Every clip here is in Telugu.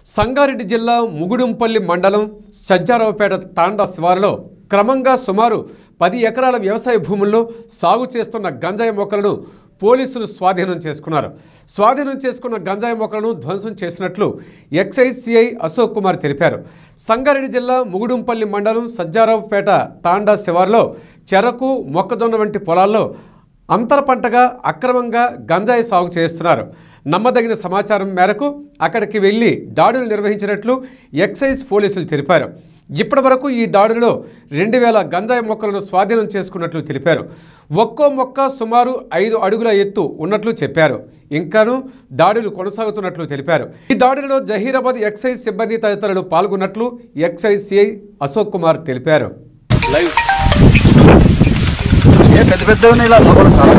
సంగారెడ్డి జిల్లా ముగుడుంపల్లి మండలం సజ్జారావుపేట తాండా శివారులో క్రమంగా సుమారు పది ఎకరాల వ్యవసాయ భూముల్లో సాగు చేస్తున్న గంజాయి మొక్కలను పోలీసులు స్వాధీనం చేసుకున్నారు స్వాధీనం చేసుకున్న గంజాయి మొక్కలను ధ్వంసం చేసినట్లు ఎక్సైజ్ సిఐ అశోక్ కుమార్ తెలిపారు సంగారెడ్డి జిల్లా ముగుడుంపల్లి మండలం సజ్జారావుపేట తాండా శివారులో చెరకు మొక్కజొన్న వంటి పొలాల్లో అంతర పంటగా అక్రమంగా గంజాయి సాగు చేస్తున్నారు నమ్మదగిన సమాచారం మేరకు అక్కడికి వెళ్లి దాడులు నిర్వహించినట్లు ఎక్సైజ్ పోలీసులు తెలిపారు ఇప్పటి వరకు ఈ దాడుల్లో రెండు వేల గంజాయి మొక్కలను స్వాధీనం చేసుకున్నట్లు తెలిపారు ఒక్కో మొక్క సుమారు ఐదు అడుగుల ఎత్తు ఉన్నట్లు చెప్పారు ఇంకాను దాడులు కొనసాగుతున్నట్లు తెలిపారు ఈ దాడులలో జహీరాబాద్ ఎక్సైజ్ సిబ్బంది తదితరులు పాల్గొన్నట్లు ఎక్సైజ్ సిఐ అశోక్ కుమార్ తెలిపారు ఏ పెద్ద పెద్ద ఉన్నాయి ఇలా లోపల చాలా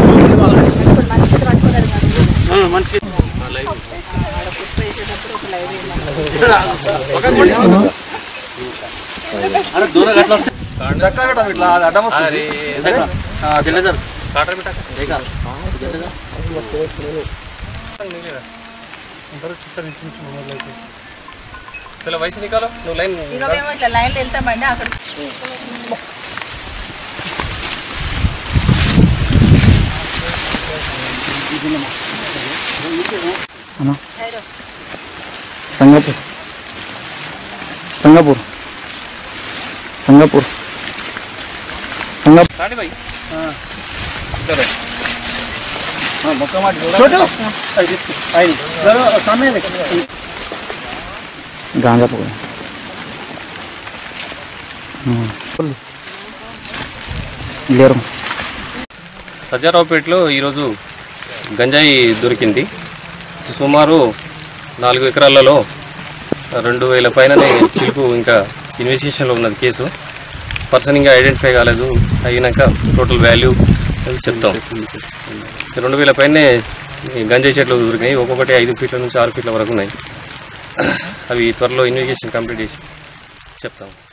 చక్కగా పెట్టాలి ఇట్లా అది అడ్డం వస్తుంది ఆ, అట్లా. చలో వయసు నికాలో నువ్వు లైన్ ఇక మేము ఇట్లా లైన్లో వెళ్తామండి అక్కడ సంగపూర్ సంగపూర్ సంగపూర్ సంగపూర్ రాండి భాయ్ గాంజాపూర్ లేరు సజ్జారావుపేటలో ఈరోజు గంజాయి దొరికింది సుమారు నాలుగు ఎకరాలలో రెండు వేల పైననే చిలుకు ఇంకా ఇన్వెస్టిగేషన్లో ఉన్నది కేసు పర్సన్ ఇంకా ఐడెంటిఫై కాలేదు అయినాక టోటల్ వాల్యూ అది చెప్తాం రెండు వేల పైనే ఈ గంజాయి చెట్లు దొరికినాయి ఒక్కొక్కటి ఐదు ఫీట్ల నుంచి ఆరు ఫీట్ల వరకు ఉన్నాయి అవి త్వరలో ఇన్వెస్టిగేషన్ కంప్లీట్ చేసి చెప్తాం